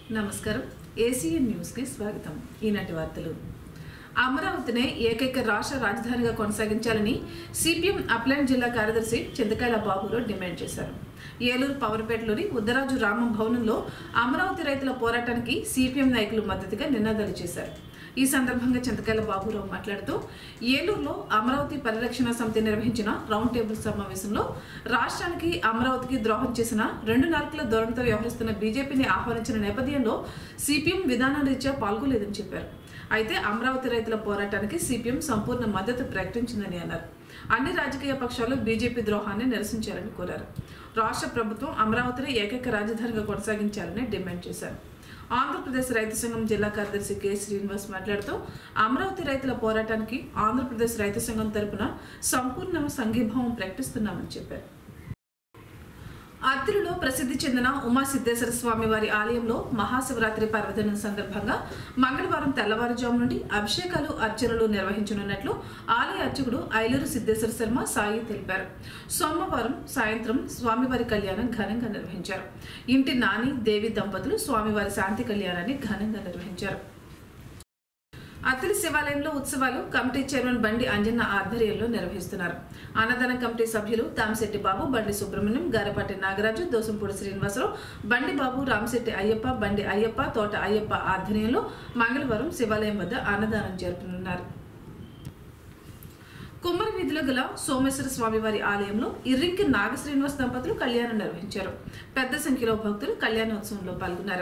నమస్కారం ఏసీఎన్ న్యూస్కి స్వాగతం ఈనాటి వార్తలు అమరావతినే ఏకైక రాష్ట్ర రాజధానిగా కొనసాగించాలని సిపిఎం అప్లాంట్ జిల్లా కార్యదర్శి చింతకాయల బాబురావు డిమాండ్ చేశారు ఏలూరు పవర్పేటలోని ఉద్దరాజు రామం భవనంలో అమరావతి రైతుల పోరాటానికి సిపిఎం నాయకులు మద్దతుగా నినాదాలు చేశారు ఈ సందర్భంగా చింతకాయల బాబురావు మాట్లాడుతూ ఏలూరులో అమరావతి పరిరక్షణ సమితి నిర్వహించిన రౌండ్ టేబుల్ సమావేశంలో రాష్ట్రానికి అమరావతికి ద్రోహం చేసిన రెండు నాలుగుల ధోరణితో వ్యవహరిస్తున్న బీజేపీని ఆహ్వానించిన నేపథ్యంలో సిపిఎం విధానం రీత్యా పాల్గొలేదని చెప్పారు అయితే అమరావతి రైతుల పోరాటానికి సిపిఎం సంపూర్ణ మద్దతు ప్రకటించిందని అన్నారు అన్ని రాజకీయ పక్షాలు బీజేపీ ద్రోహాన్ని నిరసించాలని కోరారు రాష్ట్ర ప్రభుత్వం అమరావతిని ఏకైక రాజధానిగా కొనసాగించాలని డిమాండ్ చేశారు ఆంధ్రప్రదేశ్ రైతు సంఘం జిల్లా కార్యదర్శి కె శ్రీనివాస్ మాట్లాడుతూ అమరావతి రైతుల పోరాటానికి ఆంధ్రప్రదేశ్ రైతు సంఘం తరపున సంపూర్ణ సంఘీభావం ప్రకటిస్తున్నామని చెప్పారు అత్తిలిలో ప్రసిద్ధి చెందిన ఉమా సిద్ధేశ్వర స్వామి వారి ఆలయంలో మహాశివరాత్రి పర్వదినం సందర్భంగా మంగళవారం తెల్లవారుజాము నుండి అభిషేకాలు అర్చనలు నిర్వహించనున్నట్లు ఆలయ అర్చకుడు ఐలూరు సిద్ధేశ్వర శర్మ సాయి తెలిపారు సోమవారం సాయంత్రం స్వామివారి కళ్యాణం ఘనంగా నిర్వహించారు ఇంటి నాని దేవి దంపతులు స్వామివారి శాంతి కళ్యాణాన్ని ఘనంగా నిర్వహించారు అత్తిలి శివాలయంలో ఉత్సవాలు కమిటీ చైర్మన్ బండి అంజన్న ఆధ్వర్యంలో నిర్వహిస్తున్నారు అన్నదాన కమిటీ సభ్యులు తామిశెట్టి బాబు బండి సుబ్రహ్మణ్యం గారపాటి నాగరాజు దోసంపూడి శ్రీనివాసరావు బండి బాబు రామశెట్టి అయ్యప్ప బండి అయ్యప్ప తోట అయ్యప్ప ఆధ్వర్యంలో మంగళవారం శివాలయం వద్ద అన్నదానం జరుపునున్నారు కుమ్మరి వీధిలో గల సోమేశ్వర స్వామివారి ఆలయంలో ఇర్రింకి నాగ శ్రీనివాస్ దంపతులు కళ్యాణం నిర్వహించారు పెద్ద సంఖ్యలో భక్తులు కళ్యాణోత్సవంలో పాల్గొన్నారు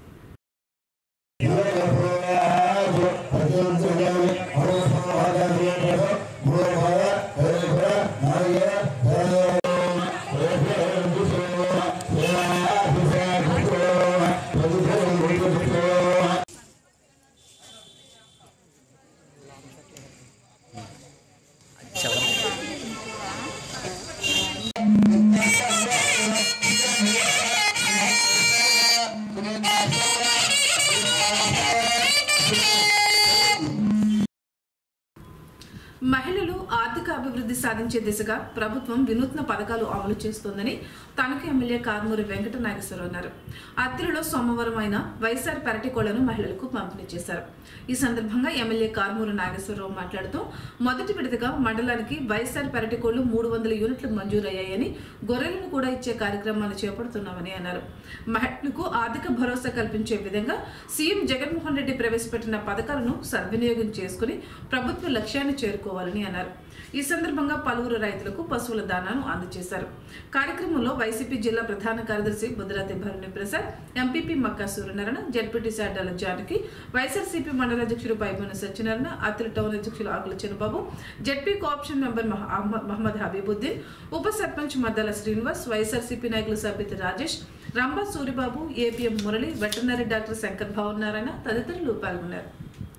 మహిళలు ఆర్థిక అభివృద్ధి సాధించే దిశగా ప్రభుత్వం వినూత్న పథకాలు అమలు చేస్తోందని తణుకు ఎమ్మెల్యే కారుమూరి వెంకట నాగేశ్వరరావు అన్నారు అత్తిలిలో సోమవారం ఆయన వైఎస్ఆర్ పెరటి కోళ్లను మహిళలకు పంపిణీ చేశారు ఈ సందర్భంగా ఎమ్మెల్యే కారుమూరి నాగేశ్వరరావు మాట్లాడుతూ మొదటి విడతగా మండలానికి వైఎస్ఆర్ పెరటి కోళ్లు మూడు వందల యూనిట్లు మంజూరయ్యాయని గొర్రెలను కూడా ఇచ్చే కార్యక్రమాన్ని చేపడుతున్నామని అన్నారు మహిళలకు ఆర్థిక భరోసా కల్పించే విధంగా సీఎం జగన్మోహన్ రెడ్డి ప్రవేశపెట్టిన పథకాలను సద్వినియోగం చేసుకుని ప్రభుత్వ లక్ష్యాన్ని చేరుకోవాలని అన్నారు ఈ సందర్భంగా పలువురు రైతులకు పశువుల దానాను అందజేశారు కార్యక్రమంలో వైసీపీ జిల్లా ప్రధాన కార్యదర్శి Budrati Bharani Prasad MPP Makka Suryanarayana ZPTC Addala Janaki YSRCP మండల అధ్యక్షుడు పైబోన సత్యనారాయణ అత్తిలి టౌన్ అధ్యక్షులు Akula Chinnababu ZP co-option member మహ- అహ్మ- మహమ్మద్ హబీబుద్దీన్ ఉప సర్పంచ్ మద్దాల శ్రీనివాస్ వైఎస్ఆర్సీపీ నాయకులు సభ్యత Rajesh Rambha Suribabu APM Murali veterinary doctor Shankar Bhavan Narayana తదితరులు పాల్గొన్నారు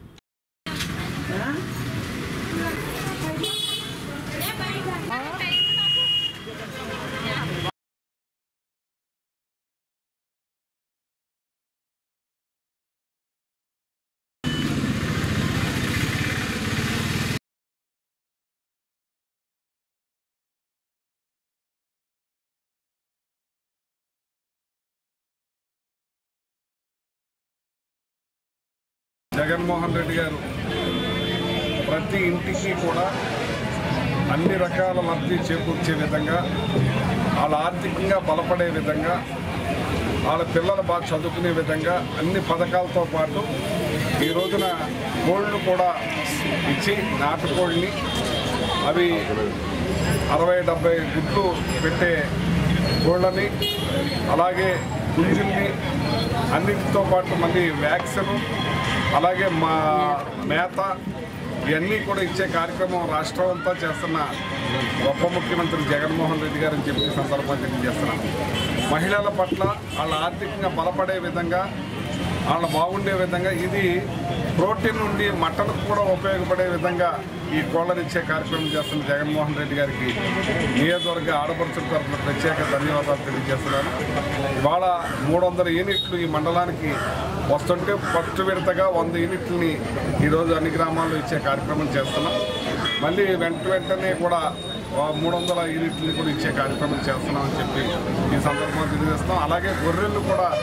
జగన్మోహన్ రెడ్డి గారు ప్రతి ఇంటికి కూడా అన్ని రకాల లబ్ధి చేకూర్చే విధంగా వాళ్ళ ఆర్థికంగా బలపడే విధంగా వాళ్ళ పిల్లలు బాగా చదువుకునే విధంగా అన్ని పథకాలతో పాటు ఈ రోజున కోళ్ళు కూడా ఇచ్చి నాటుకోళ్ళని అవి అరవై డెబ్బై గుడ్లు పెట్టే కోళ్ళని అలాగే పుంజుల్ని అన్నిటితో పాటు మళ్ళీ వ్యాక్సిన్ అలాగే మా మేత ఇవన్నీ కూడా ఇచ్చే కార్యక్రమం రాష్ట్రం అంతా చేస్తున్న గొప్ప ముఖ్యమంత్రి జగన్మోహన్ రెడ్డి గారని చెప్పి ఈ సందర్భంగా తెలియజేస్తున్నాను మహిళల పట్ల వాళ్ళ ఆర్థికంగా బలపడే విధంగా వాళ్ళ బాగుండే విధంగా ఇది ప్రోటీన్ నుండి మటన్కు కూడా ఉపయోగపడే విధంగా ఈ కోళ్ళని ఇచ్చే కార్యక్రమం చేస్తున్న జగన్మోహన్ రెడ్డి గారికి నియోజకవర్గ ఆడపడుచుల తరఫున ప్రత్యేక ధన్యవాదాలు తెలియజేస్తున్నాను ఇవాళ మూడు వందల యూనిట్లు ఈ మండలానికి వస్తుంటే ఫస్ట్ విడతగా వంద యూనిట్లని ఈరోజు అన్ని గ్రామాల్లో ఇచ్చే కార్యక్రమం చేస్తున్నాం మళ్ళీ వెంట వెంటనే కూడా ఆ, మూడు వందల యూనిట్లు కూడా ఇచ్చే కార్యక్రమం చేస్తున్నామని చెప్పి ఈ సందర్భంగా తెలియజేస్తున్నాం అలాగే గొర్రెలు కూడా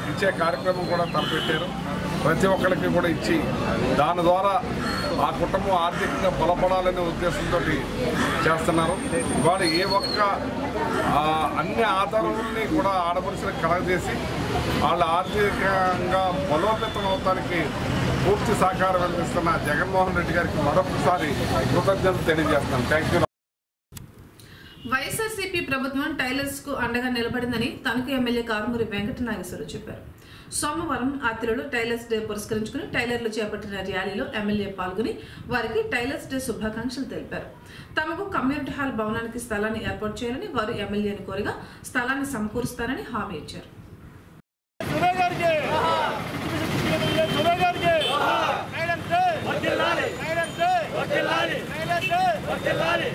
ఇచ్చే కార్యక్రమం కూడా తలపెట్టారు ప్రతి ఒక్కరికి కూడా ఇచ్చి దాని ద్వారా ఆ కుటుంబం ఆర్థికంగా బలపడాలనే ఉద్దేశంతో చేస్తున్నారు ఇవాళ ఏ ఒక్క ఆ, అన్ని ఆధారాలని కూడా ఆడపడుచులకు కలగజేసి వాళ్ళ ఆర్థికంగా బలోపేతం అవడానికి పూర్తి సహకారం అందిస్తున్న జగన్మోహన్ రెడ్డి గారికి మరొకసారి కృతజ్ఞతలు తెలియజేస్తున్నాను థ్యాంక్ యూ వైఎస్ఆర్సీపీ ప్రభుత్వం టైలర్స్ కు అండగా నిలబడిందని తణుకు ఎమ్మెల్యే కారుమూరి వెంకట నాగేశ్వరరావు చెప్పారు సోమవారం ఆతిలో టైలర్స్ డే పురస్కరించుకుని టైలర్లు చేపట్టిన ర్యాలీలో ఎమ్మెల్యే పాల్గొని వారికి టైలర్స్ డే శుభాకాంక్షలు తెలిపారు తమకు కమ్యూనిటీ హాల్ భవనానికి స్థలాన్ని ఏర్పాటు చేయాలని వారు ఎమ్మెల్యేని కోరిగా స్థలాన్ని సమకూరుస్తారని హామీ ఇచ్చారు సురే గారికి సురే గారికి సైలెన్స్ వర్దిల్లాలి సైలెన్స్ వర్దిల్లాలి సైలెన్స్ వర్దిల్లాలి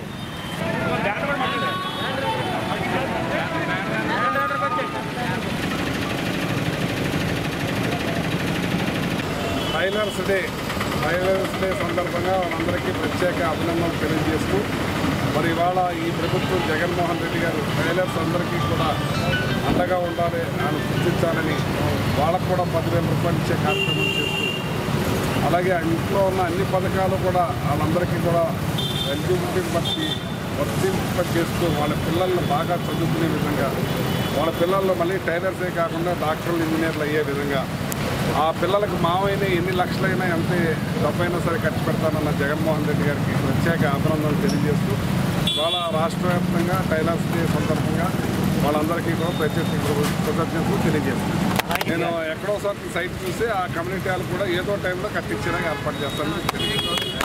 టైలర్స్ డే టైలర్స్ డే సందర్భంగా వాళ్ళందరికీ ప్రత్యేక అభినందనలు తెలియజేస్తూ మరి ఇవాళ ఈ ప్రభుత్వం జగన్మోహన్ రెడ్డి గారు టైలర్స్ అందరికీ కూడా అండగా ఉండాలి అని గుర్తించాలని వాళ్ళకు కూడా పదివేల రూపాయలు ఇచ్చే కార్యక్రమం చేస్తూ అలాగే ఇంట్లో ఉన్న అన్ని పథకాలు కూడా వాళ్ళందరికీ కూడా ఎలిజిబిలిటీని బట్టి వర్తింప చేస్తూ వాళ్ళ పిల్లల్ని బాగా చదువుకునే విధంగా వాళ్ళ పిల్లల్లో మళ్ళీ టైలర్సే కాకుండా డాక్టర్లు ఇంజనీర్లు అయ్యే విధంగా ఆ పిల్లలకు మావైన ఎన్ని లక్షలైనా ఎంత డబ్బైనా సరే ఖర్చు పెడతానన్న జగన్మోహన్ రెడ్డి గారికి ప్రత్యేక అభినందనలు తెలియజేస్తూ ఇవాళ రాష్ట్ర వ్యాప్తంగా టైలర్స్ డే సందర్భంగా వాళ్ళందరికీ కూడా ప్రత్యేక కృతజ్ఞతలు తెలియజేస్తున్నాను నేను ఎక్కడోసారి సైట్ చూసి ఆ కమ్యూనిటీ హాల్ కూడా ఏదో టైంలో కట్టించడానికి ఏర్పాటు చేస్తానని తెలియజేస్తున్నాను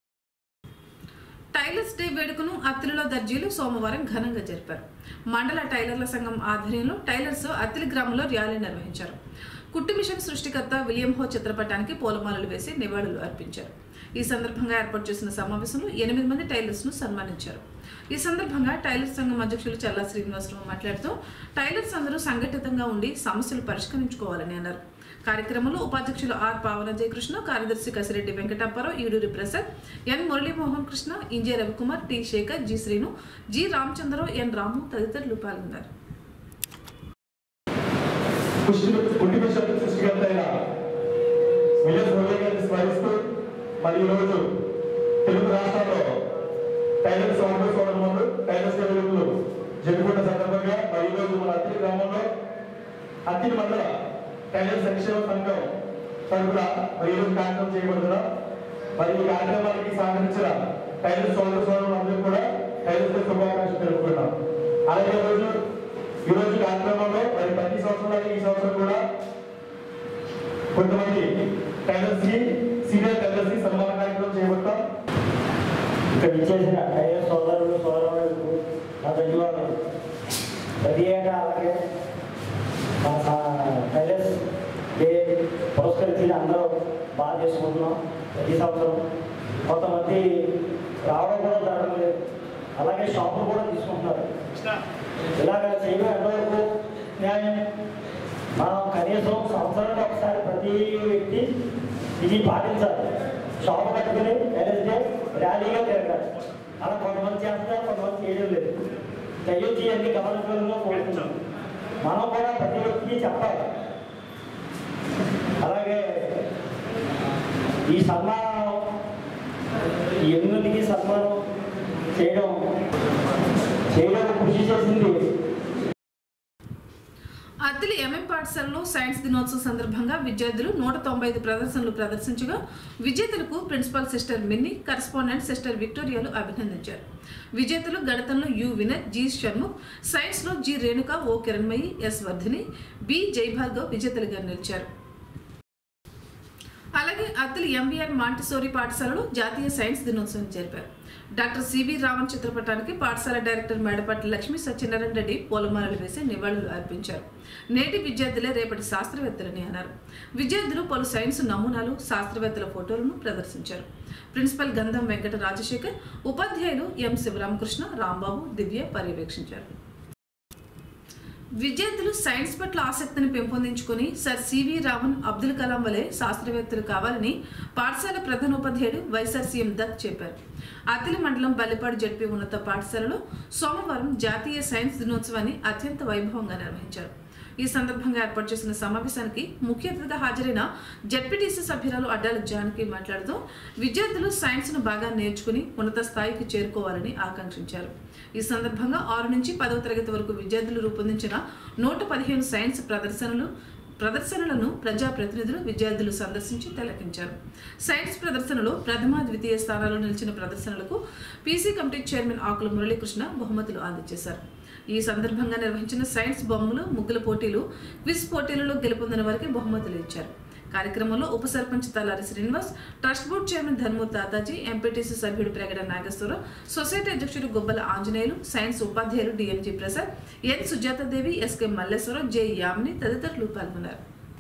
టైలర్స్ డే వేడుకను అత్తిలిలో దర్జీలు సోమవారం ఘనంగా జరిపారు మండల టైలర్ల సంఘం ఆధ్వర్యంలో టైలర్స్ అత్తిలి గ్రామంలో ర్యాలీ నిర్వహించారు కుట్టు మిషన్ సృష్టికర్త విలియం హో చిత్రపటానికి పూలమాలలు వేసి నివాళులు అర్పించారు ఈ సందర్భంగా ఏర్పాటు చేసిన సమావేశంలో ఎనిమిది మంది టైలర్స్ ను సన్మానించారు ఈ సందర్భంగా టైలర్ సంఘం అధ్యక్షులు చల్లా శ్రీనివాసరావు మాట్లాడుతూ టైలర్స్ అందరూ సంఘటితంగా ఉండి సమస్యలు పరిష్కరించుకోవాలని అన్నారు కార్యక్రమంలో ఉపాధ్యక్షులు ఆర్ పావన జయకృష్ణ కార్యదర్శి Kasireddy Venkatapparao Eduri Prasad N Muralimohan Krishna Inje Ravikumar T Sekhar G Srinu G Ramachandrarao N Ramu తదితరులు పాల్గొన్నారు కుటుంబ సృష్టికర్త అయిన విజయ సోదరి గారిని స్మరిస్తూ మరి ఈరోజు తెలుగు రాష్ట్రాల్లో టైలర్ సోదరు సోదరులు టైలర్ సేవలు జరుపుకున్న సందర్భంగా మరి ఈరోజు మన అత్తిలి గ్రామంలో అత్తిలి మండల టైలర్ సంక్షేమ సంఘం తరఫున మరి ఈరోజు కార్యక్రమం చేయబడుతున్నాం మరి ఈ కార్యక్రమానికి సహకరించిన టైలర్ సోదర సోదరులందరూ కూడా టైలర్ డే శుభాకాంక్షలు తెలుపుకుంటాం అలాగే ఈ రోజు ఈ రోజు కార్యక్రమంలో మరి ప్రతి సంవత్సరం ఈ సంవత్సరం కూడా కొంతమంది టైలర్స్ కి సీనియర్ టైలర్స్ కి సన్మాన కార్యక్రమం చేపడతాం ఇక్కడ ఇచ్చేసిన అయ్యే సోదరులు సోదరులకు నా ధన్యవాదాలు ప్రతి ఏటా అలాగే మన టైలర్స్ డే పురస్కరించి అందరూ బాగా చేసుకుంటున్నాం ప్రతి సంవత్సరం కొంతమంది రావడం కూడా జరగడం లేదు అలాగే షాపులు కూడా తీసుకుంటున్నారు ఇలాగ చేయడం ఎంతవరకు న్యాయం మనం కనీసం సంవత్సరానికి ఒకసారి ప్రతి వ్యక్తి ఇది పాటించాలి షాప్ కట్టుకుని ఎల్ఎస్డే ర్యాలీగా తిరగాలి అలా కొంతమంది చేస్తారు కొంతమంది చేయడం లేదు దయచేసి అన్ని గమనించడంలో కోరుతున్నాం మనం కూడా ప్రతి వ్యక్తికి చెప్పాలి అలాగే ఈ సన్మానం ఈ ఎనిమిదికి సన్మానం చేయడం చేయడం కృషి చేసింది అత్తిలి ఎంఎం పాఠశాలలో సైన్స్ దినోత్సవం సందర్భంగా విద్యార్థులు నూట తొంభై ఐదు ప్రదర్శనలు ప్రదర్శించగా విజేతలకు principal sister Minni correspondent sister విక్టోరియాలు అభినందించారు విజేతలు గణితంలో యు వినర్ జి షణ్ముఖ్ సైన్స్లో G Renuka O Kiranmayi S Vardhini B Jaibhargav విజేతలుగా నిలిచారు అలాగే అత్తిలి ఎంబీఆర్ మాంటిసోరి పాఠశాలలో జాతీయ సైన్స్ దినోత్సవం జరిపారు డాక్టర్ సివి రామన్ చిత్రపటానికి పాఠశాల డైరెక్టర్ మేడపాటి లక్ష్మీ సత్యనారాయణ రెడ్డి పూలమాలలు వేసి నివాళులు అర్పించారు నేటి విద్యార్థులే రేపటి శాస్త్రవేత్తలని అన్నారు విద్యార్థులు పలు సైన్స్ నమూనాలు శాస్త్రవేత్తల ఫోటోలను ప్రదర్శించారు ప్రిన్సిపల్ గంధం వెంకట రాజశేఖర్ ఉపాధ్యాయులు ఎం శివరామకృష్ణ రాంబాబు దివ్య పర్యవేక్షించారు విద్యార్థులు సైన్స్ పట్ల ఆసక్తిని పెంపొందించుకుని సర్ సివి రామన్ అబ్దుల్ కలాం వలె శాస్త్రవేత్తలు కావాలని పాఠశాల ప్రధానోపాధ్యాయుడు వైఎస్ఆర్ సీఎం దత్ చెప్పారు అతిలి మండలం బల్లిపాడు జడ్పీ ఉన్నత పాఠశాలలో సోమవారం జాతీయ సైన్స్ దినోత్సవాన్ని అత్యంత వైభవంగా నిర్వహించారు ఈ సందర్భంగా ఏర్పాటు చేసిన సమావేశానికి ముఖ్య అతిథిగా హాజరైన జడ్పీటీసీ సభ్యురాలు అడ్డాల జానకి మాట్లాడుతూ విద్యార్థులు సైన్స్ ను బాగా నేర్చుకుని ఉన్నత స్థాయికి చేరుకోవాలని ఆకాంక్షించారు ఈ సందర్భంగా ఆరు నుంచి పదవ తరగతి వరకు విద్యార్థులు రూపొందించిన నూట పదిహేను సైన్స్ ప్రదర్శనలు ప్రదర్శనలను ప్రజాప్రతినిధులు విద్యార్థులు సందర్శించి తిలకించారు సైన్స్ ప్రదర్శనలో ప్రథమ ద్వితీయ స్థానాల్లో నిలిచిన ప్రదర్శనలకు PC committee chairman Akula Muralikrishna బహుమతులు అందజేశారు ఈ సందర్భంగా నిర్వహించిన సైన్స్ బొమ్మలు ముగ్గుల పోటీలు క్విజ్ పోటీలలో గెలుపొందిన వారికి బహుమతులు ఇచ్చారు కార్యక్రమంలో ఉప sarpanch Talari Srinivas trust board chairman Dharmur Tataji MPTC సభ్యుడు ప్రగడ నాగేశ్వరరావు సొసైటీ అధ్యక్షుడు గొబ్బల ఆంజనేయులు సైన్స్ ఉపాధ్యాయులు DMG Prasad N Sujatadevi SK Malleswaram J Yamini తదితరులు పాల్గొన్నారు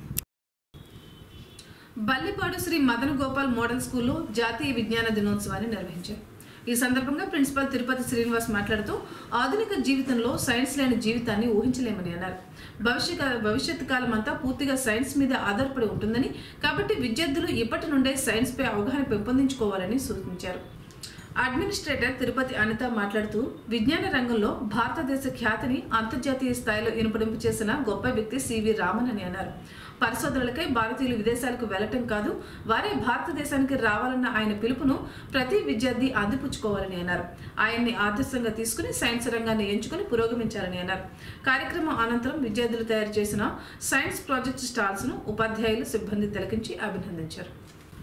బల్లిపాడు శ్రీ మదన గోపాల్ మోడల్ స్కూల్లో జాతీయ విజ్ఞాన దినోత్సవాన్ని నిర్వహించారు ఈ సందర్భంగా ప్రిన్సిపల్ తిరుపతి శ్రీనివాస్ మాట్లాడుతూ ఆధునిక జీవితంలో సైన్స్ లేని జీవితాన్ని ఊహించలేమని అన్నారు భవిష్య భవిష్యత్ కాలం అంతా పూర్తిగా సైన్స్ మీద ఆధారపడి ఉంటుందని కాబట్టి విద్యార్థులు ఇప్పటి నుండే సైన్స్ పై అవగాహన పెంపొందించుకోవాలని సూచించారు అడ్మినిస్ట్రేటర్ తిరుపతి అనిత మాట్లాడుతూ విజ్ఞాన రంగంలో భారతదేశ ఖ్యాతిని అంతర్జాతీయ స్థాయిలో ఇనుపడింపు చేసిన గొప్ప వ్యక్తి సివి రామన్ అని అన్నారు పరిశోధనలకై భారతీయులు విదేశాలకు వెళ్లటం కాదు వారే భారతదేశానికి రావాలన్న ఆయన పిలుపును ప్రతి విద్యార్థి అందిపుచ్చుకోవాలని అన్నారు ఆయన్ని ఆదర్శంగా తీసుకుని సైన్స్ రంగాన్ని ఎంచుకుని పురోగమించాలని అన్నారు కార్యక్రమం అనంతరం విద్యార్థులు తయారు చేసిన సైన్స్ ప్రాజెక్ట్ స్టాల్స్ ను ఉపాధ్యాయులు సిబ్బంది తిలకించి అభినందించారు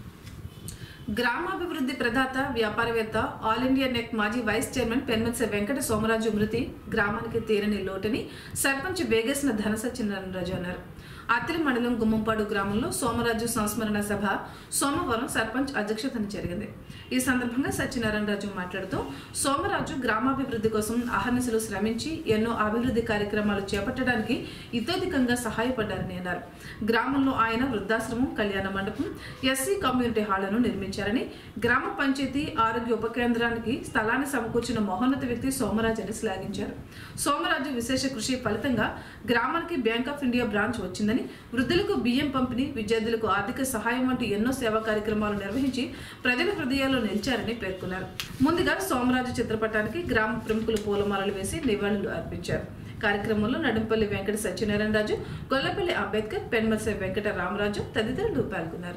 గ్రామాభివృద్ధి ప్రదాత వ్యాపారవేత్త ఆల్ ఇండియా నెక్ మాజీ వైస్ చైర్మన్ పెన్మెత్స వెంకట సోమరాజు మృతి గ్రామానికి తీరని లోటని సర్పంచ్ వేగేసిన ధన సత్యనారాయణరాజు అన్నారు అత్తిలి మండలం గుమ్మంపాడు గ్రామంలో సోమరాజు సంస్మరణ సభ సోమవారం సర్పంచ్ అధ్యక్షతన జరిగింది ఈ సందర్భంగా సత్యనారాయణరాజు మాట్లాడుతూ సోమరాజు గ్రామాభివృద్ధి కోసం అహర్నిశలు శ్రమించి ఎన్నో అభివృద్ధి కార్యక్రమాలు చేపట్టడానికి ఇతోధికంగా సహాయపడ్డారని అన్నారు గ్రామంలో ఆయన వృద్ధాశ్రమం కళ్యాణ మండపం ఎస్సీ కమ్యూనిటీ హాళ్లను నిర్మించారని గ్రామ పంచాయతీ ఆరోగ్య ఉప కేంద్రానికి స్థలాన్ని సమకూర్చిన మహోన్నత వ్యక్తి సోమరాజు అని శ్లాఘించారు సోమరాజు విశేష కృషి ఫలితంగా గ్రామానికి బ్యాంక్ ఆఫ్ ఇండియా బ్రాంచ్ వచ్చిందని వృద్ధులకు బియ్యం పంపిణీ విద్యార్థులకు ఆర్థిక సహాయం వంటి ఎన్నో సేవా కార్యక్రమాలు నిర్వహించి ప్రజల హృదయాల్లో నిలిచారని పేర్కొన్నారు ముందుగా సోమరాజు చిత్రపటానికి గ్రామ ప్రముఖులు పూలమాలలు వేసి నివాళులు అర్పించారు కార్యక్రమంలో నడింపల్లి వెంకట సత్యనారాయణ రాజు గొల్లపల్లి అంబేద్కర్ పెన్మర్సె వెంకట రామరాజు తదితరులు పాల్గొన్నారు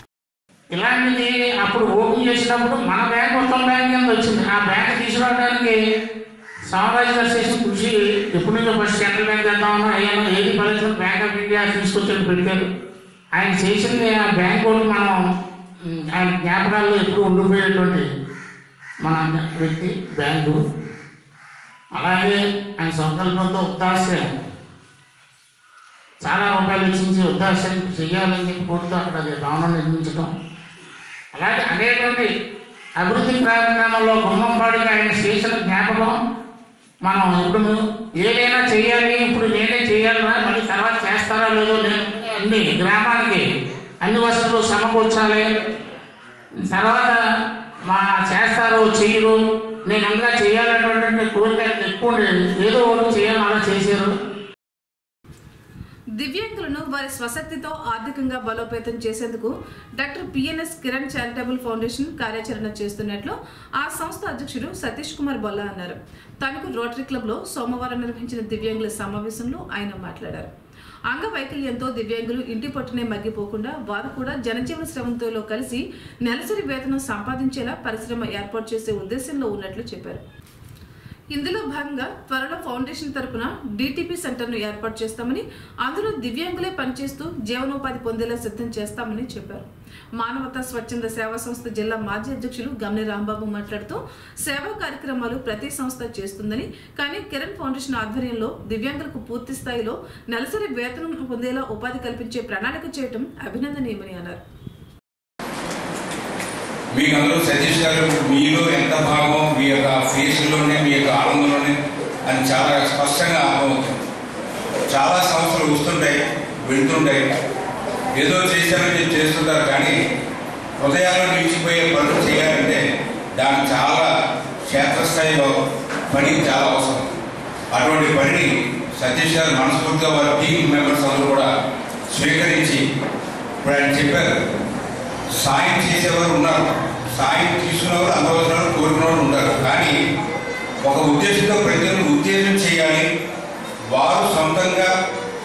ఇలాంటిది అప్పుడు ఓపెన్ చేసినప్పుడు మన బ్యాంక్ మొత్తం బ్యాంక్ కింద వచ్చింది ఆ బ్యాంక్ తీసుకురావడానికి సామ్రాజ్య గారు చేసిన కృషి ఎప్పటి నుంచో ఫస్ట్ సెంట్రల్ బ్యాంక్ చేద్దామన్నా అయ్యాను ఏది ఫలితం బ్యాంక్ ఆఫ్ ఇండియా తీసుకొచ్చి పెట్టారు ఆయన చేసింది ఆ బ్యాంక్ వాళ్ళు మనం ఉమ్, ఆయన జ్ఞాపకాల్లో ఎప్పుడు ఉండిపోయేటువంటి మన వ్యక్తి బ్యాంకు అలాగే ఆయన సంకల్పంతో ఉత్తాశయం చాలా రూపాయలు ఇచ్చించి ఉద్దేశం చెయ్యాలని చెప్పి కోరుతూ అక్కడ అది భవనం నిర్మించడం అలాగే అనేటువంటి అభివృద్ధి కార్యక్రమంలో గుమ్మంపాడిగా ఆయన చేసిన జ్ఞాపకం మనం ఇప్పుడు ఏదైనా చేయాలి ఇప్పుడు నేనే చేయాలన్నా మళ్ళీ తర్వాత చేస్తారా లేదో నేను అన్ని గ్రామానికి అన్ని వసతులు సమకూర్చాలి తర్వాత మా చేస్తారు చెయ్యరు నేను ఇంకా చేయాలన్నటువంటి కోరిక ఎక్కువ ఉండేది ఏదో ఒకటి చేయాలి అలా చేశారు దివ్యాంగులను వారి స్వశక్తితో ఆర్థికంగా బలోపేతం చేసేందుకు doctor PNS Kiran charitable foundation కార్యాచరణ చేస్తున్నట్లు ఆ సంస్థ అధ్యక్షుడు సతీష్ కుమార్ బొల్లా అన్నారు తణుకు రోటరీ క్లబ్లో సోమవారం నిర్వహించిన దివ్యాంగుల సమావేశంలో ఆయన మాట్లాడారు అంగవైకల్యంతో దివ్యాంగులు ఇంటి పట్టునే మగ్గిపోకుండా వారు కూడా జనజీవన శ్రమంతో కలిసి నెలసరి వేతనం సంపాదించేలా పరిశ్రమ ఏర్పాటు చేసే ఉద్దేశంలో ఉన్నట్లు చెప్పారు ఇందులో భాగంగా త్వరలో ఫౌండేషన్ తరపున డిటిపి సెంటర్ను ఏర్పాటు చేస్తామని అందులో దివ్యాంగులే పనిచేస్తూ జీవనోపాధి పొందేలా సిద్ధం చేస్తామని చెప్పారు మానవతా స్వచ్ఛంద సేవా సంస్థ జిల్లా మాజీ అధ్యక్షులు గమ్ని రాంబాబు మాట్లాడుతూ సేవా కార్యక్రమాలు ప్రతి సంస్థ చేస్తుందని కానీ కిరణ్ ఫౌండేషన్ ఆధ్వర్యంలో దివ్యాంగులకు పూర్తి స్థాయిలో నెలసరి వేతనం పొందేలా ఉపాధి కల్పించే ప్రణాళిక చేయడం అభినందనీయమని అన్నారు మీకు అందరూ సతీష్ గారు మీలో ఎంత భాగం మీ యొక్క ఫేస్లోనే మీ యొక్క ఆనందంలోనే అని చాలా స్పష్టంగా అర్థమవుతుంది చాలా సంవత్సరాలు వస్తుంటాయి వెళ్తుంటాయి ఏదో చేశారని చెప్పి చేస్తుంటారు కానీ హృదయాల్లో నిలిచిపోయే పనులు చేయాలంటే దానికి చాలా క్షేత్రస్థాయిలో పని చాలా అవసరం అటువంటి పనిని సతీష్ గారు మనస్ఫూర్తిగా వారి టీం మెంబర్స్ అందరూ కూడా స్వీకరించి ఇప్పుడు ఆయన చెప్పారు సాయం చేసేవారు ఉన్నారు సాయం తీసుకున్నవారు అందవలసిన కోరుకున్నవారు ఉంటారు కానీ ఒక ఉద్దేశంతో ప్రజలను ఉత్తేజం చేయాలి వారు సొంతంగా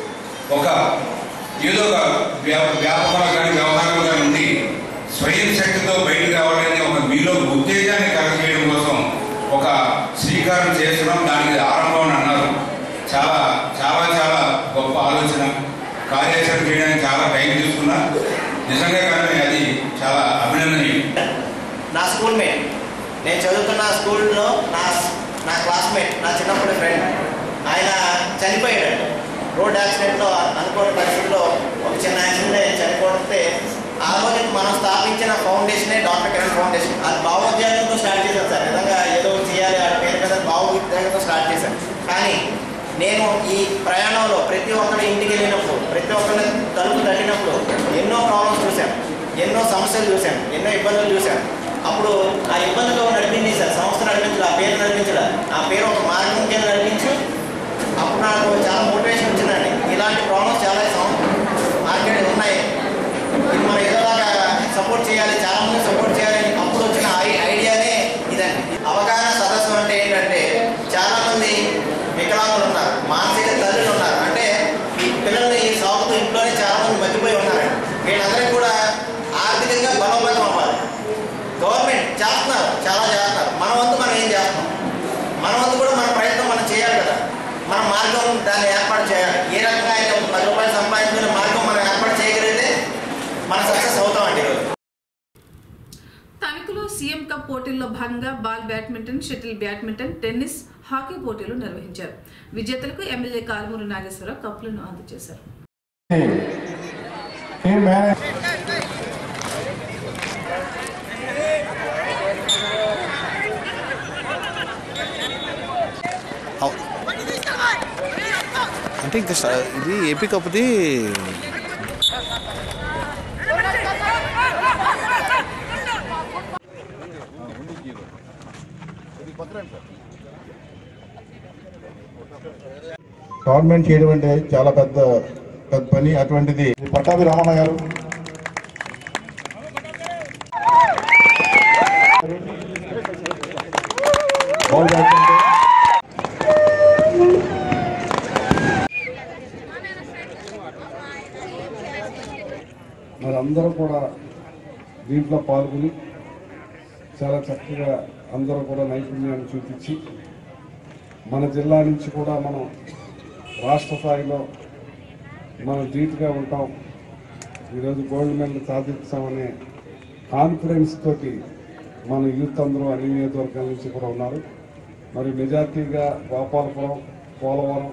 ఒక ఏదో ఒక వ్యా- వ్యాపారం కానీ వ్యవహారం కానీ ఉండి స్వయం శక్తితో బయటకు రావాలని ఒక మీలో ఉత్తేజాన్ని కలగజేయడం కోసం ఒక శ్రీకారం చేస్తున్నాం దానికి ఆరంభం అని అన్నారు చాలా చాలా చాలా గొప్ప ఆలోచన కార్యాచరణ చేయడానికి చాలా టైం తీసుకున్నా నిజంగా కానీ అది చాలా అభినందనీయం నా స్కూల్ మేట్ నేను చదువుతున్న స్కూల్లో నా నా క్లాస్మేట్ నా చిన్నప్పటి ఫ్రెండ్ ఆయన చనిపోయాడు రోడ్ యాక్సిడెంట్లో అనుకోని పరిస్థితుల్లో ఒక చిన్న యాక్సిడెంట్ అయ్యి చనిపోతే ఆ రోజు మనం స్థాపించిన ఫౌండేషనే డాక్టర్ కిరణ్ ఫౌండేషన్ అది భావోద్వేగంతో స్టార్ట్ చేశాను సార్ నిజంగా ఏదో చేయాలి ఆ పేరు మీద భావోద్వేగంతో స్టార్ట్ చేశాను కానీ నేను ఈ ప్రయాణంలో ప్రతి ఒక్కరి ఇంటికి వెళ్ళినప్పుడు ప్రతి ఒక్కరి తలుపు తట్టినప్పుడు ఎన్నో ప్రాబ్లమ్స్ చూశాను ఎన్నో సమస్యలు చూశాను ఎన్నో ఇబ్బందులు చూశాను అప్పుడు ఆ ఇబ్బందులు నడిపింది సార్ సంస్థ నడిపించలే ఆ పేరు నడిపించలే ఆ పేరు ఒక మార్గం కింద నడిపించు అప్పుడు నాకు చాలా మోటివేషన్ వచ్చిందండి ఇలాంటి ప్రాబ్లమ్స్ చాలా మార్కెట్ ఉన్నాయి ఇది మనం ఏదోలాగా సపోర్ట్ చేయాలి చాలా మంది సపోర్ట్ చేయాలి అని అప్పుడు వచ్చిన ఐ- ఐడియానే ఇదండి అవగాహన సదస్సు అంటే ఏంటంటే చాలా మంది వికలాంగులు ఉన్నారు మానసిక తల్లులు ఉన్నారు అంటే ఈ పిల్లల్ని సాగుతూ ఇంట్లోనే చాలా మంది మర్చిపోయి ఉన్నారండి వీళ్ళందరికీ కూడా ఆర్థికంగా బలోపేతం అవ్వాలి గవర్నమెంట్ చేస్తున్నారు చాలా చేస్తున్నారు మన వంతు మనం ఏం చేస్తున్నాం మన వంతు కూడా మన ప్రయత్నం మనం చేయాలి కదా మన మార్గం దాన్ని ఏర్పాటు చేయాలి ఏ రకంగా అయితే ఒక పది రూపాయలు సంపాదించుకునే మార్గం మనం ఏర్పాటు చేయగలిగితే మనం సక్సెస్ అవుతామండి ఈరోజు తణుకులో సీఎం కప్ పోటీల్లో భాగంగా ball badminton shuttle badminton tennis hockey పోటీలు నిర్వహించారు విజేతలకు ఎమ్మెల్యే కారుమూరి నాగేశ్వరరావు కప్పులను అందజేశారు టీమ్ మేనేజ్ అంటే ఇంకా స- ఇది ఏపీ కప్ది గవర్నమెంట్ చేయడం అంటే చాలా పెద్ద పెద్ద పని అటువంటిది పట్టాభి రమణ గారు బాల్ బ్యాడ్మింటన్ మరి అందరూ కూడా దీంట్లో పాల్గొని చాలా చక్కగా అందరూ కూడా నైపుణ్యాన్ని చూపించి మన జిల్లా నుంచి కూడా మనం రాష్ట్ర స్థాయిలో మనం ధీటుగా ఉంటాం ఈరోజు గోల్డ్ మెడల్ సాధిస్తామనే కాన్ఫిడెన్స్ తోటి మన యూత్ అందరూ అన్ని నియోజకవర్గాల నుంచి కూడా ఉన్నారు మరి మెజార్టీగా గోపాలపురం పోలవరం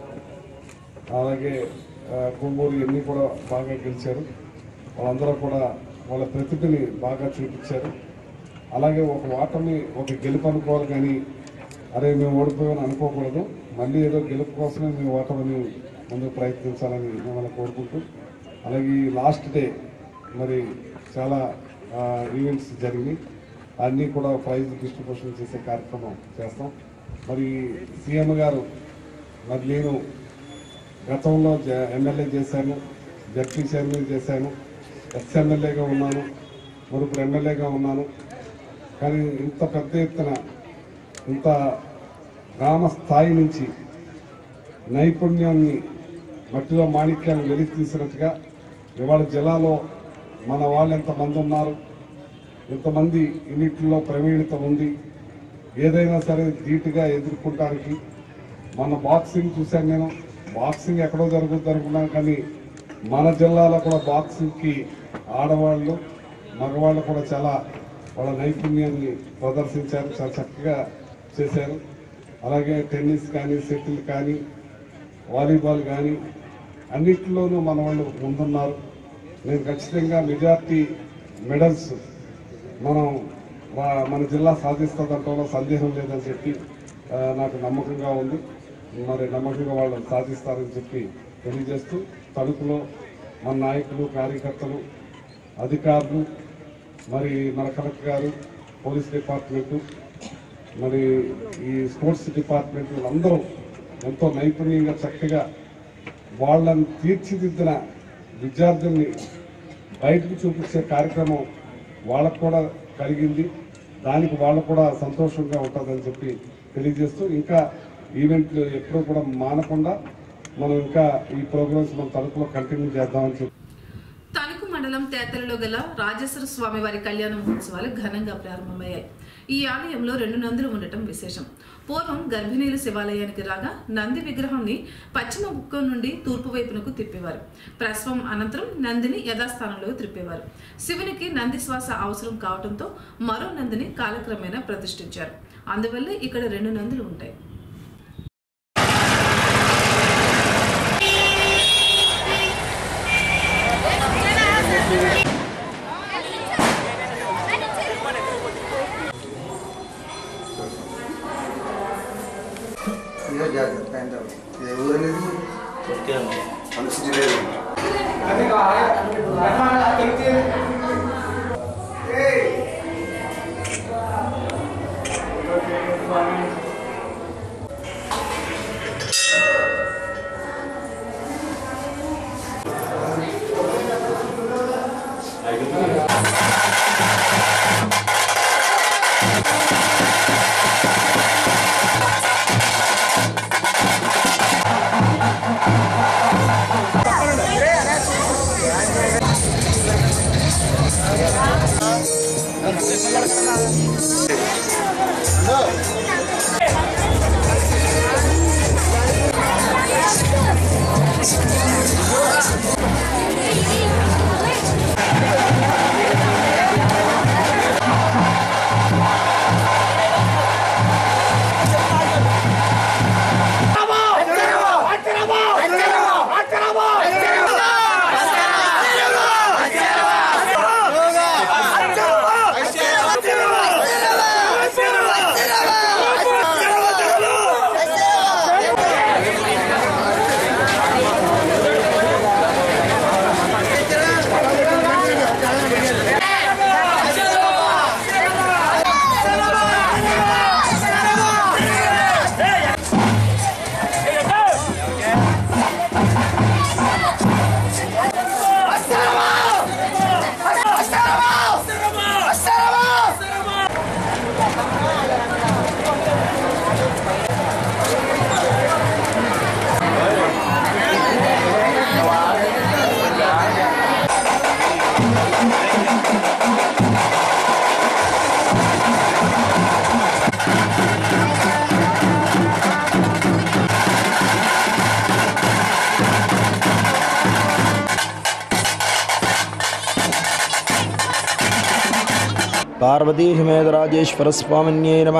అలాగే ఆ, కొవ్వూరు ఇవన్నీ కూడా బాగా గెలిచారు వాళ్ళందరూ కూడా వాళ్ళ ప్రతిభని బాగా చూపించారు అలాగే ఒక ఓటమి ఒక గెలుపు అనుకోవాలి కానీ అరే మేము ఓడిపోయామని అనుకోకూడదు మళ్ళీ ఏదో గెలుపు కోసమే మేము ఓటమిని ముందుకు ప్రయత్నించాలని మిమ్మల్ని కోరుకుంటూ అలాగే ఈ లాస్ట్ డే మరి చాలా ఈవెంట్స్ జరిగినాయి అన్నీ కూడా ప్రైజ్ డిస్ట్రిబ్యూషన్ చేసే కార్యక్రమం చేస్తాం మరి సీఎం గారు మరి నేను గతంలో జ- ఎమ్మెల్యే చేశాను జడ్పీ చైర్మన్ చేశాను ఎక్స్ఎమ్మెల్యేగా ఉన్నాను మరి ఇప్పుడు ఎమ్మెల్యేగా ఉన్నాను కానీ ఇంత పెద్ద ఎత్తున ఇంత గ్రామ స్థాయి నుంచి నైపుణ్యాన్ని మట్టిలో మాణిక్యాన్ని వెలికి తీసినట్టుగా ఇవాళ జిల్లాలో మన వాళ్ళు ఎంతమంది ఉన్నారు ఎంతమంది ఇన్నిటిలో ప్రవీణత ఉంది ఏదైనా సరే ధీటుగా ఎదుర్కొంటానికి మన బాక్సింగ్ చూశాను నేను బాక్సింగ్ ఎక్కడో జరుగుద్ది అనుకున్నాను కానీ మన జిల్లాలో కూడా బాక్సింగ్కి ఆడవాళ్ళు మగవాళ్ళు కూడా చాలా వాళ్ళ నైపుణ్యాన్ని ప్రదర్శించారు చాలా చక్కగా చేశారు అలాగే టెన్నిస్ కానీ షటిల్ కానీ వాలీబాల్ కానీ అన్నిటిలోనూ మన వాళ్ళు ముందున్నారు నేను ఖచ్చితంగా మెజార్టీ మెడల్స్ మనం మా- మన జిల్లా సాధిస్తుందంటలో సందేహం లేదని చెప్పి ఆ, నాకు నమ్మకంగా ఉంది మరి నమ్మకంగా వాళ్ళు సాధిస్తారని చెప్పి తెలియజేస్తూ తణుకులో మన నాయకులు కార్యకర్తలు అధికారులు మరి మన కలెక్టర్ గారు పోలీస్ డిపార్ట్మెంటు మరి ఈ స్పోర్ట్స్ డిపార్ట్మెంట్ అందరూ ఎంతో నైపుణ్యంగా చక్కగా వాళ్ళని తీర్చిదిద్దిన విద్యార్థుల్ని బయటకు చూపించే కార్యక్రమం వాళ్ళకు కూడా కలిగింది దానికి వాళ్ళు కూడా సంతోషంగా ఉంటుందని చెప్పి తెలియజేస్తూ ఇంకా ఈవెంట్లు ఎప్పుడూ కూడా మానకుండా మనం ఇంకా ఈ ప్రోగ్రామ్స్ మన తరపులో కంటిన్యూ చేద్దామని చెప్పి తణుకు మండలం తేతలలో గల రాజేశ్వర స్వామి వారి కళ్యాణ మహోత్సవాలు ఘనంగా ప్రారంభమయ్యాయి ఈ ఆలయంలో రెండు నందులు ఉండటం విశేషం పూర్వం గర్భిణీలు శివాలయానికి రాగా నంది విగ్రహాన్ని పశ్చిమ ముఖం నుండి తూర్పు వైపునకు తిప్పేవారు ప్రసవం అనంతరం నందిని యథాస్థానంలో త్రిప్పేవారు శివునికి నంది శ్వాస అవసరం కావడంతో మరో నందిని కాలక్రమేణా ప్రతిష్ఠించారు అందువల్ల ఇక్కడ రెండు నందులు ఉంటాయి పార్వతీ సమేత రాజేశ్వర స్వామిన్యే నమ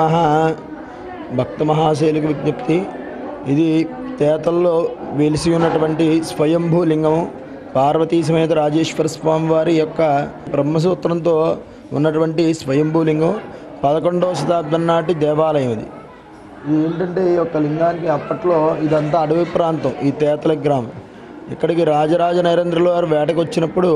భక్త మహాశైలికి విజ్ఞప్తి ఇది తేతల్లో వెలిసి ఉన్నటువంటి స్వయంభూ లింగము పార్వతీ సమేత రాజేశ్వర స్వామి వారి యొక్క బ్రహ్మసూత్రంతో ఉన్నటువంటి స్వయంభూ లింగం పదకొండవ శతాబ్దం నాటి దేవాలయం ఇది ఇది ఏంటంటే ఈ యొక్క లింగానికి అప్పట్లో ఇదంతా అడవి ప్రాంతం ఈ తేతల గ్రామం ఇక్కడికి రాజరాజ నరేంద్రుల వారు వేటకు వచ్చినప్పుడు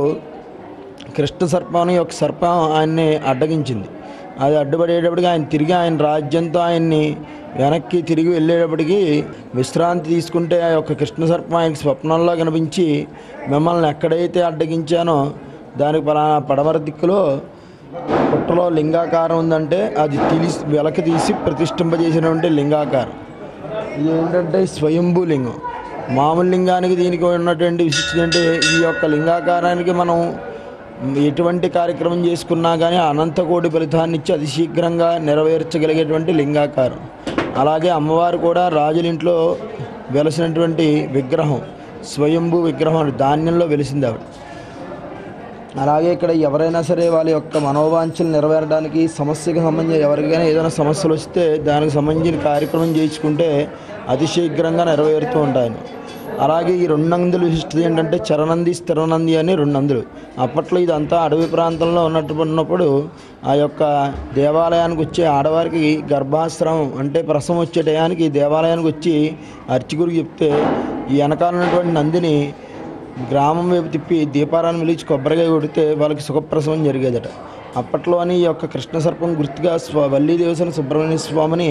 కృష్ణ సర్పం అనే ఒక సర్పం ఆయన్ని అడ్డగించింది అది అడ్డుపడేటప్పటికి ఆయన తిరిగి ఆయన రాజ్యంతో ఆయన్ని వెనక్కి తిరిగి వెళ్ళేటప్పటికి విశ్రాంతి తీసుకుంటే ఆ యొక్క కృష్ణ సర్పం ఆయనకి స్వప్నంలో కనిపించి మిమ్మల్ని ఎక్కడైతే అడ్డగించానో దానికి పలానా పడమర దిక్కులో పుట్టలో లింగాకారం ఉందంటే అది తీసి వెలకి తీసి ప్రతిష్ఠింపజేసినటువంటి లింగాకారం ఇది ఏంటంటే స్వయంభూ లింగం మామూలు లింగానికి దీనికి ఉన్నటువంటి విశిష్టత అంటే ఈ యొక్క లింగాకారానికి మనం ఎటువంటి కార్యక్రమం చేసుకున్నా కానీ అనంతకోటి ఫలితాన్ని ఇచ్చి అతి శీఘ్రంగా నెరవేర్చగలిగేటువంటి లింగాకారం అలాగే అమ్మవారు కూడా రాజులింట్లో వెలసినటువంటి విగ్రహం స్వయంభూ విగ్రహం ధాన్యంలో వెలిసింది ఆవిడ అలాగే ఇక్కడ ఎవరైనా సరే వాళ్ళ యొక్క మనోవాంఛలు నెరవేరడానికి సమస్యకు సంబంధించి ఎవరికైనా ఏదైనా సమస్యలు వస్తే దానికి సంబంధించిన కార్యక్రమం చేయించుకుంటే అతి శీఘ్రంగా నెరవేరుతూ ఉంటాయి అలాగే ఈ రెండు నందులు విశిష్టత ఏంటంటే చరనంది స్థిరనంది అని రెండు నందులు అప్పట్లో ఇదంతా అడవి ప్రాంతంలో ఉన్నట్టు ఉన్నప్పుడు ఆ యొక్క దేవాలయానికి వచ్చే ఆడవారికి గర్భాశ్రమం అంటే ప్రసవం వచ్చే టయానికి ఈ దేవాలయానికి వచ్చి అర్చకుడికి చెప్తే ఈ వెనకాల ఉన్నటువంటి నందిని గ్రామం వైపు తిప్పి దీపారాన్ని వెలిచి కొబ్బరికాయ కొడితే వాళ్ళకి సుఖప్రసవం జరిగేదట అప్పట్లోని ఈ యొక్క కృష్ణ సర్పం గుర్తుగా స్వ వల్లీ దేవసేన సుబ్రహ్మణ్య స్వామిని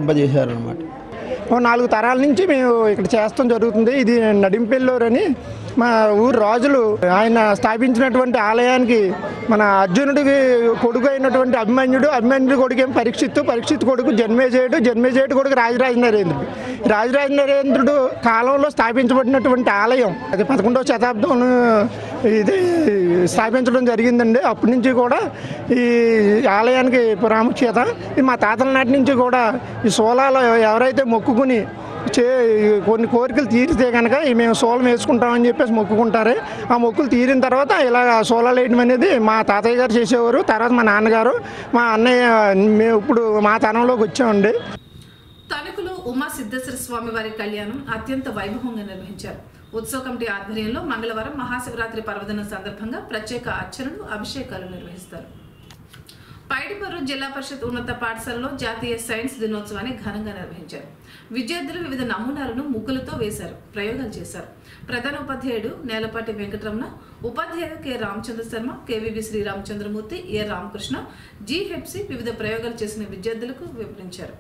ప్రతిష్ఠింపజేశారనమాట ఓ నాలుగు తరాల నుంచి మేము ఇక్కడ చేస్తాం జరుగుతుంది ఇది నడింపెల్లూరు అని మా ఊరు రాజులు ఆయన స్థాపించినటువంటి ఆలయానికి మన అర్జునుడికి కొడుకు అయినటువంటి అభిమన్యుడు అభిమన్యుడి కొడుకు ఏం పరీక్షిత్తు పరీక్షిత్ కొడుకు జన్మేజయుడు జన్మేజయుడు కొడుకు రాజరాజ నరేంద్రుడు రాజరాజ నరేంద్రుడు కాలంలో స్థాపించబడినటువంటి ఆలయం అది పదకొండవ శతాబ్దంలో ఇది స్థాపించడం జరిగిందండి అప్పటి నుంచి కూడా ఈ ఆలయానికి ప్రాముఖ్యత ఇది మా తాతల నాటి నుంచి కూడా ఈ సోలాలు ఎవరైతే మొక్కుకుని చే కొన్ని కోరికలు తీరితే కనుక ఈ మేము సోలం వేసుకుంటామని చెప్పేసి మొక్కుకుంటారు ఆ మొక్కులు తీరిన తర్వాత ఇలా సోలాలు వేయడం అనేది మా తాతయ్య గారు చేసేవారు తర్వాత మా నాన్నగారు మా అన్నయ్య మేము ఇప్పుడు మా తరంలోకి వచ్చామండి తణుకులో ఉమా సిద్ధేశ్వర స్వామి వారి కళ్యాణం అత్యంత వైభవంగా నిర్వహించారు ఉత్సవ కమిటీ ఆధ్వర్యంలో మంగళవారం మహాశివరాత్రి పర్వదినం సందర్భంగా ప్రత్యేక అర్చనలు అభిషేకాలు నిర్వహిస్తారు పైడిపర్రు జిల్లా పరిషత్ ఉన్నత పాఠశాలలో జాతీయ సైన్స్ దినోత్సవాన్ని ఘనంగా నిర్వహించారు విద్యార్థులు వివిధ నమూనాలను ముగ్గులతో వేశారు ప్రయోగాలు చేశారు ప్రధాన ఉపాధ్యాయుడు నేలపాటి వెంకటరమణ ఉపాధ్యాయుడు K Ramachandra Sharma KVV Sriramachandramurthy A Ramakrishna G Hepsi వివిధ ప్రయోగాలు చేసిన విద్యార్థులకు వివరించారు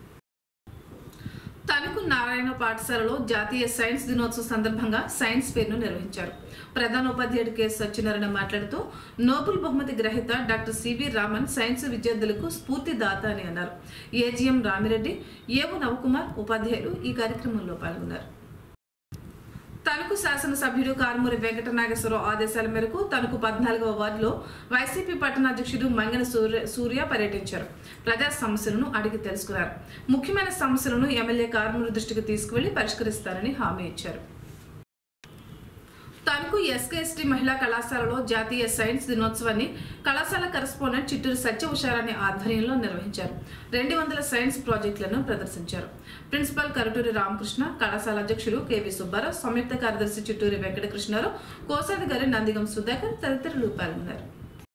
తణుకు నారాయణ పాఠశాలలో జాతీయ సైన్స్ దినోత్సవం సందర్భంగా సైన్స్ ఫేర్ను నిర్వహించారు ప్రధాన ఉపాధ్యాయుడు కె సత్యనారాయణ మాట్లాడుతూ నోబెల్ బహుమతి గ్రహీత డాక్టర్ సివి రామన్ సైన్స్ విద్యార్థులకు స్ఫూర్తిదాత అని అన్నారు ఏజీఎం రామిరెడ్డి ఏవు నవకుమార్ ఉపాధ్యాయులు ఈ కార్యక్రమంలో పాల్గొన్నారు తణుకు శాసనసభ్యుడు కారుమూరి వెంకట నాగేశ్వరరావు ఆదేశాల మేరకు తణుకు పద్నాలుగవ వార్డులో వైసీపీ పట్టణాధ్యక్షుడు మంగన సూర్య సూర్య పర్యటించారు ప్రజా సమస్యలను అడిగి తెలుసుకున్నారు ముఖ్యమైన సమస్యలను ఎమ్మెల్యే కారుమూరి దృష్టికి తీసుకువెళ్లి పరిష్కరిస్తారని హామీ ఇచ్చారు తణుకు ఎస్కేఎస్టీ మహిళా కళాశాలలో జాతీయ సైన్స్ దినోత్సవాన్ని కళాశాల కరెస్పాండెంట్ చిట్టూరు సత్య ఉషారాణి ఆధ్వర్యంలో నిర్వహించారు రెండు వందల సైన్స్ ప్రాజెక్టులను ప్రదర్శించారు ప్రిన్సిపల్ కరటూరి రామకృష్ణ కళాశాల అధ్యక్షులు కెవి సుబ్బారావు సంయుక్త కార్యదర్శి చిట్టూరి వెంకటకృష్ణారావు కోశాధికారి నందిగం సుధాకర్ తదితరులు పాల్గొన్నారు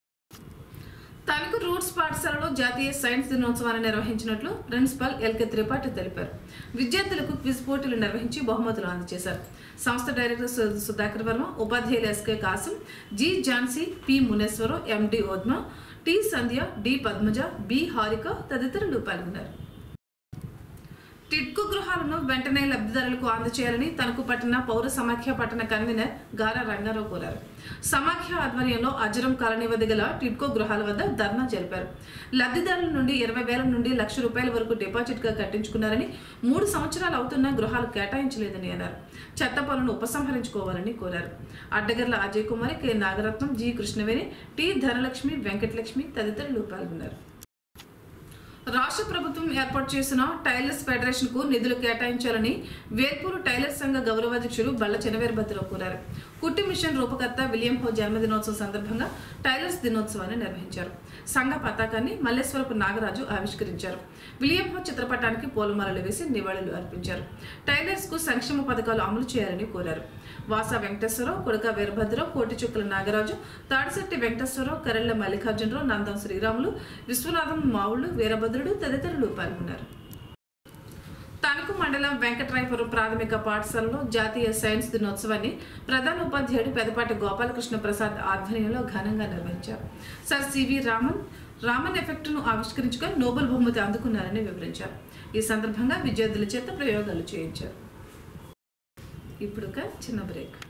తణుకు రూట్స్ పాఠశాలలో జాతీయ సైన్స్ దినోత్సవాన్ని నిర్వహించినట్లు ప్రిన్సిపల్ ఎల్కే త్రిపాఠి తెలిపారు విద్యార్థులకు క్విజ్ పోటీలు నిర్వహించి బహుమతులు అందజేశారు సంస్థ డైరెక్టర్ సు- సుధాకర్ వర్మ ఉపాధ్యాయులు SK Kasim G Jhansi P Muneswaram MD ఓద్మ T Sandhya D Padmaja B Harika తదితరులు పాల్గొన్నారు టిడ్కు గృహాలను వెంటనే లబ్ధిదారులకు అందజేయాలని తణుకు పట్టణ పౌర సమాఖ్య పట్టణ కన్వీనర్ గారా రంగారావు కోరారు సమాఖ్య ఆధ్వర్యంలో అజరం కాలనీ వద్ద గల టిడ్కో గృహాల వద్ద ధర్నా జరిపారు లబ్ధిదారుల నుండి ఇరవై వేల నుండి లక్ష రూపాయల వరకు డిపాజిట్ గా కట్టించుకున్నారని మూడు సంవత్సరాలు అవుతున్నా గృహాలు కేటాయించలేదని అన్నారు చెత్త పనులను ఉపసంహరించుకోవాలని కోరారు Addagarla Ajay Kumari K Nagaratnam G Krishnaveni T Dhanalakshmi Venkatalakshmi తదితరులు పాల్గొన్నారు రాష్ట్ర ప్రభుత్వం ఏర్పాటు చేసిన టైలర్స్ ఫెడరేషన్ కు నిధులు కేటాయించాలని వేర్పూరు టైలర్స్ సంఘ గౌరవాధ్యక్షులు బల్ల చెనవేర్భద్రరావు కోరారు కుట్టి మిషన్ రూపకర్త విలియం హో జన్మదినోత్సవం సందర్భంగా టైలర్స్ దినోత్సవాన్ని నిర్వహించారు సంఘ పతాకాన్ని మల్లేశ్వరపు నాగరాజు ఆవిష్కరించారు విలియం హో చిత్రపటానికి పూలమాలలు వేసి నివాళులు అర్పించారు టైలర్స్ కు సంక్షేమ పథకాలు అమలు చేయాలని కోరారు వాస వెంకటేశ్వరరావు కొడక వీరభద్రరావు కోటి చుక్కల నాగరాజు తాడిశెట్టి వెంకటేశ్వరరావు కరెళ్ల మల్లికార్జునరావు నందం శ్రీరాములు విశ్వనాథం మావుళ్ళు వీరభద్రుడు తదితరులు పాల్గొన్నారు తణుకు మండలం వెంకటరాయపురం ప్రాథమిక పాఠశాలలో జాతీయ సైన్స్ దినోత్సవాన్ని ప్రధాన ఉపాధ్యాయుడు పెదపాటి గోపాలకృష్ణ ప్రసాద్ ఆధ్వర్యంలో ఘనంగా నిర్వహించారు సర్ సివి రామన్ రామన్ ఎఫెక్ట్ను ఆవిష్కరించుకొని నోబెల్ బహుమతి అందుకున్నారని వివరించారు ఈ సందర్భంగా విద్యార్థుల చేత ప్రయోగాలు చేయించారు ఇప్పుడు ఒక చిన్న బ్రేక్